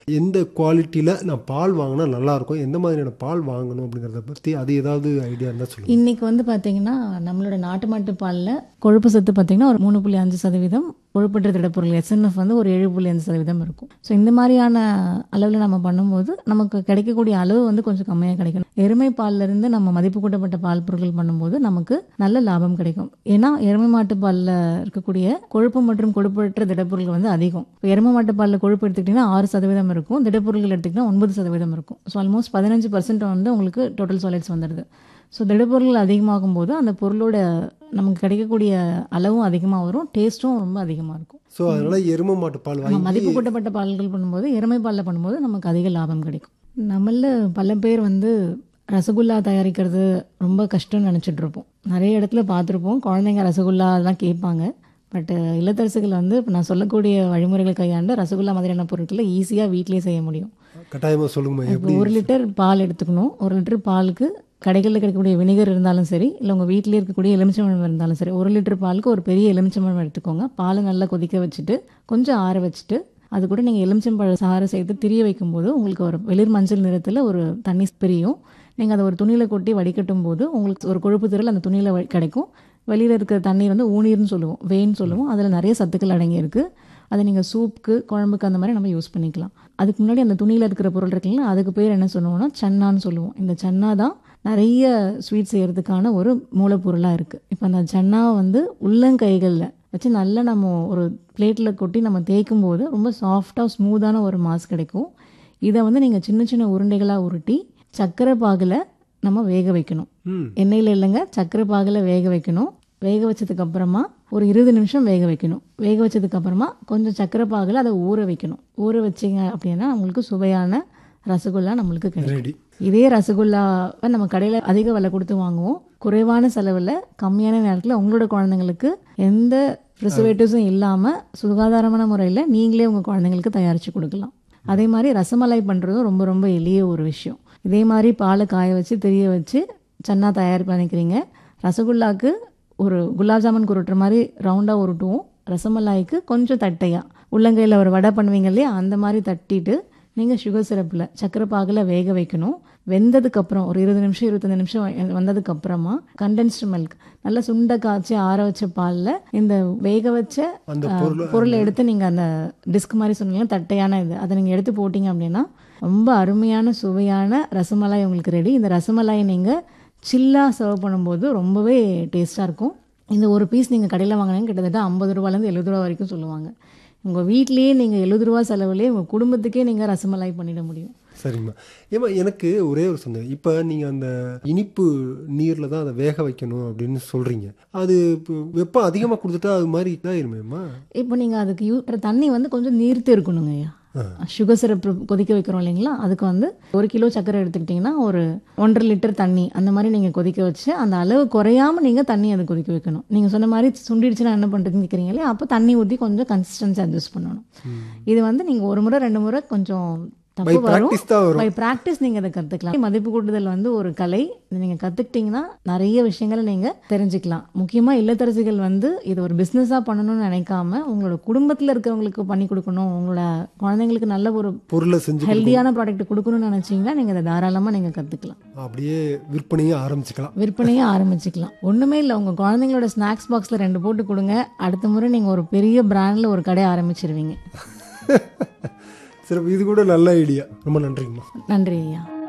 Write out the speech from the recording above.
எந்த குவாலிட்டியில் நான் பால் வாங்கினா நல்லாயிருக்கும் எந்த மாதிரியான பால் வாங்கணும் அப்படிங்கிறத பற்றி அது ஏதாவது ஐடியா இருந்தால் சொல்லுங்கள் இன்னைக்கு வந்து பார்த்தீங்கன்னா நம்மளோட நாட்டு மாட்டு பாலில் கொழுப்பு சத்து பார்த்தீங்கன்னா ஒரு மூணு புள்ளி அஞ்சு சதவீதம் கொழுப்பற்ற திடப்பொருள் எஸ்என்எஃப் வந்து ஒரு ஏழு புள்ளி அஞ்சு சதவீதம் இருக்கும் ஸோ இந்த மாதிரியான அளவில் நம்ம பண்ணும்போது நமக்கு கிடைக்கக்கூடிய அளவு வந்து கொஞ்சம் கம்மியாக கிடைக்கும் எருமை பால்ல இருந்து நம்ம மதிப்பு கூட்டப்பட்ட பால் பொருட்கள் பண்ணும்போது நமக்கு நல்ல லாபம் கிடைக்கும் ஏன்னா எருமை மாட்டு பாலில் இருக்கக்கூடிய கொழுப்பு மற்றும் கொழுப்பற்ற திடப்பொருட்கள் வந்து அதிகம் இப்போ எருமை மாட்டு பாலில் கொழுப்பு எடுத்துக்கிட்டிங்கன்னா ஆறு சதவீதம் இருக்கும் திடப்பொருட்கள் எடுத்துக்கிட்டிங்கன்னா ஒன்பது சதவீதம் இருக்கும் ஸோ ஆல்மோஸ்ட் பதினஞ்சு பர்சன்ட் வந்து உங்களுக்கு டோட்டல் சாலிட்ஸ் வந்துடுது ஸோ திடப்பொருள் அதிகமாகும் போது அந்த பொருளோட நமக்கு கிடைக்கக்கூடிய அளவும் அதிகமாக வரும் டேஸ்ட்டும் ரொம்ப அதிகமாக இருக்கும் ஸோ அதனால் எருமை மாட்டு பால் நம்ம வாங்கி மதிப்பு கூட்டப்பட்ட பால்கள் பண்ணும்போது எருமை பாலில் பண்ணும்போது நமக்கு அதிக லாபம் கிடைக்கும் நம்மள பல பேர் வந்து ரசகுல்லா தயாரிக்கிறது ரொம்ப கஷ்டம்னு நினச்சிட்டு இருப்போம் நிறைய இடத்துல பார்த்துருப்போம் குழந்தைங்க ரசகுல்லா அதெல்லாம் கேட்பாங்க பட் இல்லத்தரசுகள் வந்து இப்போ நான் சொல்லக்கூடிய வழிமுறைகளை கையாண்டு ரசகுல்லா மாதிரியான பொருட்களை ஈஸியாக வீட்டிலேயே செய்ய முடியும் கட்டாயமாக சொல்லுங்கம்மா இப்போ எப்படி ஒரு லிட்டர் பால் எடுத்துக்கணும் ஒரு லிட்டர் பாலுக்கு கடைகளில் கிடைக்கக்கூடிய வினிகர் இருந்தாலும் சரி இல்லை உங்கள் வீட்டிலே இருக்கக்கூடிய எலுமிச்சம்பழம் இருந்தாலும் சரி ஒரு லிட்டர் பாலுக்கு ஒரு பெரிய எலுமிச்சம்பழம் எடுத்துக்கோங்க பாலை நல்லா கொதிக்க வச்சுட்டு கொஞ்சம் ஆற வச்சுட்டு அது கூட நீங்கள் எலுமிச்சம்பழ சாறு சேர்த்து திரிய வைக்கும்போது உங்களுக்கு ஒரு வெளிர் மஞ்சள் நிறத்தில் ஒரு தண்ணி பிரியும் நீங்கள் அதை ஒரு துணியில் கொட்டி வடிகட்டும் போது உங்களுக்கு ஒரு கொழுப்பு திரள் அந்த துணியில் கிடைக்கும் வெளியில் இருக்கிற தண்ணீர் வந்து ஊநீர்னு சொல்லுவோம் வெயின் சொல்லுவோம் அதில் நிறைய சத்துக்கள் அடங்கி இருக்கு அதை நீங்கள் சூப்புக்கு குழம்புக்கு அந்த மாதிரி நம்ம யூஸ் பண்ணிக்கலாம் அதுக்கு முன்னாடி அந்த துணியில் இருக்கிற பொருள் இருக்குல்ல அதுக்கு பேர் என்ன சொல்லுவோம்னா சன்னான்னு சொல்லுவோம் இந்த சன்னா தான் நிறைய ஸ்வீட் செய்கிறதுக்கான ஒரு மூலப்பொருளாக இருக்குது இப்போ அந்த சன்னாவை வந்து உள்ளங்கைகளில் வச்சு நல்லா நம்ம ஒரு பிளேட்டில் கொட்டி நம்ம தேய்க்கும் போது ரொம்ப சாஃப்டாக ஸ்மூத்தான ஒரு மாஸ் கிடைக்கும் இதை வந்து நீங்கள் சின்ன சின்ன உருண்டைகளாக உருட்டி சர்க்கரை பாகில் நம்ம வேக வைக்கணும் ம் எண்ணெயில் இல்லைங்க சர்க்கரை பாகில் வேக வைக்கணும் வேக வச்சதுக்கு அப்புறமா ஒரு இருபது நிமிஷம் வேக வைக்கணும் வேக வச்சதுக்கு அப்புறமா கொஞ்சம் சர்க்கரை பாகில் அதை ஊற வைக்கணும் ஊற வச்சிங்க அப்படின்னா உங்களுக்கு சுவையான ரசகுல்லா நம்மளுக்கு கிடைக்கும் ரெடி இதே ரசகுல்லாவை நம்ம கடையில் அதிக விலை கொடுத்து வாங்குவோம் குறைவான செலவில் கம்மியான நேரத்தில் உங்களோட குழந்தைங்களுக்கு எந்த ப்ரிசர்வேட்டிவ்ஸும் இல்லாமல் சுகாதாரமான முறையில் நீங்களே உங்கள் குழந்தைங்களுக்கு தயாரித்து கொடுக்கலாம் அதே மாதிரி ரசமலாய் பண்ணுறதும் ரொம்ப ரொம்ப எளிய ஒரு விஷயம் இதே மாதிரி பாலை காய வச்சு தெரிய வச்சு சன்னா தயார் பண்ணிக்கிறீங்க ரசகுல்லாக்கு ஒரு குலாப் ஜாமுன் உருட்டுற மாதிரி ரவுண்டாக உருட்டுவோம் ரசமலாய்க்கு கொஞ்சம் தட்டையாக உள்ளங்கையில் ஒரு வடை பண்ணுவீங்க இல்லையா அந்த மாதிரி தட்டிட்டு நீங்கள் சுகர் சிரப்பில் சக்கரை பாகில் வேக வைக்கணும் வெந்ததுக்கப்புறம் ஒரு இருபது நிமிஷம் இருபத்தஞ்சு நிமிஷம் வ- வந்ததுக்கப்புறமா கண்டென்ஸ்டு மில்க் நல்லா சுண்ட காய்ச்சி ஆற வச்ச பாலில் இந்த வேக வச்ச அந்த ஆ, பொருளை பொருளை எடுத்து நீங்கள் அந்த டிஸ்க் மாதிரி சொன்னீங்க தட்டையான இது அதை நீங்கள் எடுத்து போட்டிங்க அப்படின்னா ரொம்ப அருமையான சுவையான ரசமலாய் உங்களுக்கு ரெடி இந்த ரசமலாயை நீங்கள் சில்லாக சர்வ் பண்ணும்போது ரொம்பவே டேஸ்ட்டாக இருக்கும் இந்த ஒரு பீஸ் நீங்கள் கடையில் வாங்கினீங்க கிட்டத்தட்ட ஐம்பது ரூபாலேருந்து எழுபது ரூபா வரைக்கும் சொல்லுவாங்க உங்கள் வீட்லேயே நீங்கள் எழுபது ரூபா செலவுலேயே உங்கள் குடும்பத்துக்கே நீங்கள் ரசமலாய் பண்ணிட முடியும் சரிங்கம்மா ஏம்மா எனக்கு ஒரே ஒரு சந்தேகம் இப்போ நீங்கள் அந்த இனிப்பு நீரில் தான் அதை வேக வைக்கணும் அப்படின்னு சொல்கிறீங்க அது இப்போ வெப்பம் அதிகமாக கொடுத்துட்டா அது மாதிரி இதாயிருமேம்மா இப்போ நீங்கள் அதுக்கு யூ தண்ணி வந்து கொஞ்சம் நீர்த்து இருக்கணுங்க ஐயா சுகர் சிரப் கொதிக்க வைக்கிறோம் இல்லைங்களா அதுக்கு வந்து ஒரு கிலோ சர்க்கரை எடுத்துக்கிட்டிங்கன்னா ஒரு ஒன்றரை லிட்டர் தண்ணி அந்த மாதிரி நீங்கள் கொதிக்க வச்சு அந்த அளவு குறையாம நீங்கள் தண்ணி அதை கொதிக்க வைக்கணும் நீங்கள் சொன்ன மாதிரி சுண்டிடுச்சுன்னா என்ன பண்ணுறதுன்னு கேட்குறீங்களே அப்போ தண்ணி ஊற்றி கொஞ்சம் கன்சிஸ்டன்சி அட்ஜஸ்ட் பண்ணணும் இது வந்து நீங்கள் ஒரு முறை ரெண்டு முறை கொஞ்சம் பை தப்பு வரும் ப்ராக்டிஸ் தான் வரும் பை ப்ராக்டிஸ் நீங்கள் அதை கற்றுக்கலாம் மதிப்பு கூட்டுதல் வந்து ஒரு கலை இதை நீங்கள் கற்றுக்கிட்டிங்கன்னா நிறைய விஷயங்களை நீங்கள் தெரிஞ்சுக்கலாம் முக்கியமாக இல்லத்தரசிகள் வந்து இது ஒரு பிஸ்னஸாக பண்ணணும்னு நினைக்காம உங்களோட குடும்பத்தில் இருக்கிறவங்களுக்கு பண்ணி கொடுக்கணும் உங்களோட குழந்தைங்களுக்கு நல்ல ஒரு பொருளை செஞ்சு ஹெல்தியான ப்ராடக்ட் கொடுக்கணும்னு நினச்சிங்கன்னா நீங்கள் அதை தாராளமாக நீங்கள் கற்றுக்கலாம் அப்படியே விற்பனையை ஆரம்பிச்சுக்கலாம் விற்பனையை ஆரம்பிச்சுக்கலாம் ஒன்றுமே இல்லை உங்கள் குழந்தைங்களோட ஸ்நாக்ஸ் பாக்ஸில் ரெண்டு போட்டு கொடுங்க அடுத்த முறை நீங்கள் ஒரு பெரிய பிராண்டில் ஒரு கடை ஆரம்பிச்சிருவீங்க சரி இது கூட நல்ல ஐடியா ரொம்ப நன்றிங்கம்மா நன்றி ஐயா